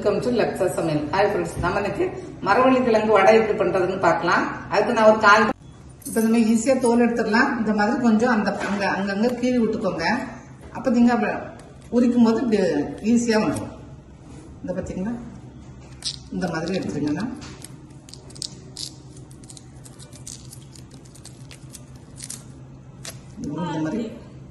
welcome to லக்ஸா சமையல் hi friends நம்ம இன்னைக்கு மரவள்ளி கிழங்கு வடை எப்படி பண்றதுன்னு பார்க்கலாம் அதுக்கு நான் ஒரு கால் இப்போ நம்ம ஈஸியா தோல் எடுத்துடலாம் இந்த மாதிரி கொஞ்சம் அந்த அங்க அங்கங்க கீறி விட்டுக்கோங்க அப்ப நீங்க அப்ப உரிக்கும் போது இப்படி ஈஸியா வந்துடும் இந்த பார்த்தீங்களா இந்த மாதிரி எடுத்துருங்கன்னா இந்த மாதிரி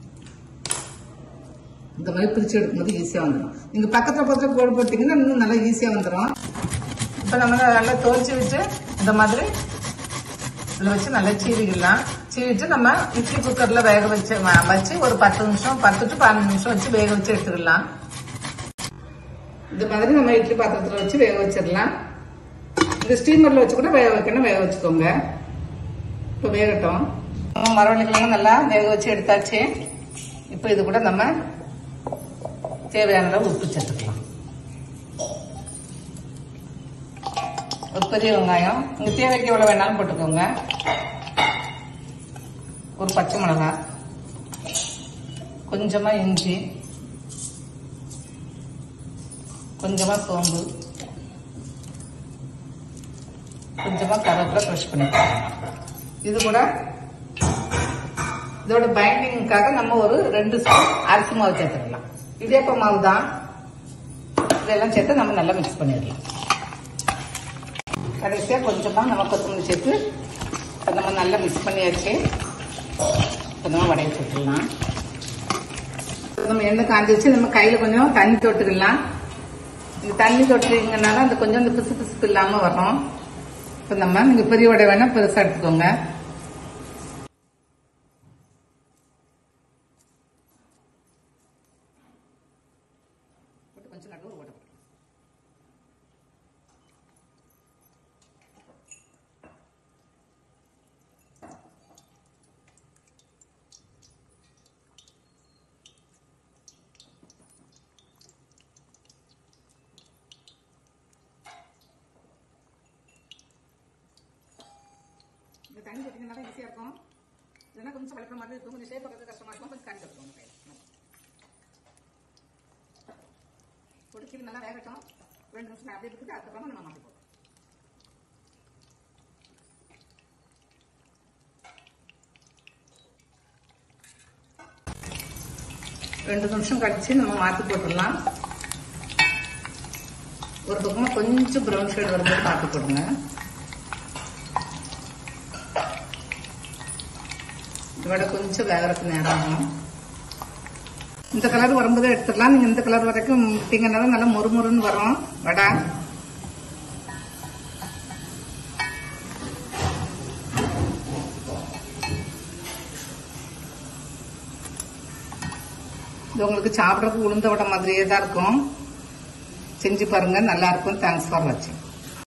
இந்த மாதிரி பிரிச்சு எடுக்கும்போது ஈஸியா வந்துடும் நீங்க பக்கத்துல பக்கத்துல கோடு போட்டீங்கன்னா இன்னும் நல்லா ஈஸியா வந்துடும் இப்ப நம்ம நல்லா துவைச்சு விட்டு இந்த மாதிரி இதுல வச்சு நல்லா சீவிக்கலாம் சீவிட்டு நம்ம இட்லி குக்கர்ல வேக வச்சு வ- வச்சு ஒரு பத்து நிமிஷம் பத்து டு பதினஞ்சு நிமிஷம் வச்சு வேக வச்சு எடுத்துக்கலாம் இந்த மாதிரி நம்ம இட்லி பாத்திரத்துல வச்சு வேக வச்சிடலாம் இந்த ஸ்டீமர்ல வச்சு கூட வேக வைக்கணும் வேக வச்சுக்கோங்க இப்போ வேகட்டும் மரவள்ளிக்கிழங்கு நல்லா வேக வச்சு எடுத்தாச்சு இப்போ இது கூட நம்ம தேவையான அளவு உப்பு சேர்த்துக்கலாம் ஒரு பெரிய வெங்காயம் உங்க தேவைக்கு எவ்வளவு வேணாலும் போட்டுக்கோங்க ஒரு பச்சை மிளகாய் கொஞ்சமா இஞ்சி கொஞ்சமா சோம்பு கொஞ்சமா கருவேப்பிலை ஃப்ரெஷ் பண்ணிக்கலாம் இது கூட இதோட பைண்டிங்காக நம்ம ஒரு ரெண்டு ஸ்பூன் அரிசி மாவு சேர்த்துக்கலாம் இடியாப்ப மாவு தான் இதெல்லாம் சேர்த்து நம்ம நல்லா மிக்ஸ் பண்ணிடலாம் கடைசியா கொஞ்சமா நம்ம கொத்தமல்லி சேர்த்து இப்ப நம்ம நல்லா மிக்ஸ் பண்ணியாச்சு இப்ப நம்ம வடைய சுட்டுடலாம் நம்ம எண்ணெய் காஞ்சி வச்சு நம்ம கையில கொஞ்சம் தண்ணி தொட்டுக்கலாம் இந்த தண்ணி தொட்டுறீங்கனால அந்த கொஞ்சம் அந்த பிசு பிசுப்பு இல்லாம வரும் இப்ப நம்ம நீங்க பெரிய வடை வேணா பெருசா எடுத்துக்கோங்க போட்டு கொஞ்சம் நடுவு ஓட்ட போட்டு இந்த தண்ணி போட்டீங்கன்னா ஈஸியா இருக்கும் இல்லைன்னா கொஞ்சம் வளர்க்குற மாதிரி இருக்கும் கொஞ்சம் ஷேப் பண்ணுறது கஷ்டமா இருக்கும் கொஞ்சம் தண்ணி எடுத்துக்கோங்க கையில் பொடிக்கி நல்லா வேகட்டும் ரெண்டு நிமிஷம் அப்படியே விட்டுட்டு அதுக்கப்புறமா நம்ம மாற்றி போடுறோம் ரெண்டு நிமிஷம் கழிச்சு நம்ம மாற்றி போட்டுடலாம் ஒரு பக்கமா கொஞ்சம் ப்ரௌன் ஷேட் வரும்போது மாற்றி போடுங்க இதோட கொஞ்சம் வேகறதுக்கு நேரம் ஆகும் இந்த கலர் வரும்போது எடுத்துடலாம் நீங்க இந்த கலர் வரைக்கும் விட்டீங்கன்னா தான் நல்லா மொறுமொறுன்னு வரும் வடை இது உங்களுக்கு சாப்பிட்றதுக்கு உளுந்த வடை மாதிரியே தான் இருக்கும் செஞ்சு பாருங்க நல்லா இருக்கும் தேங்க்ஸ் ஃபார் வாட்சிங்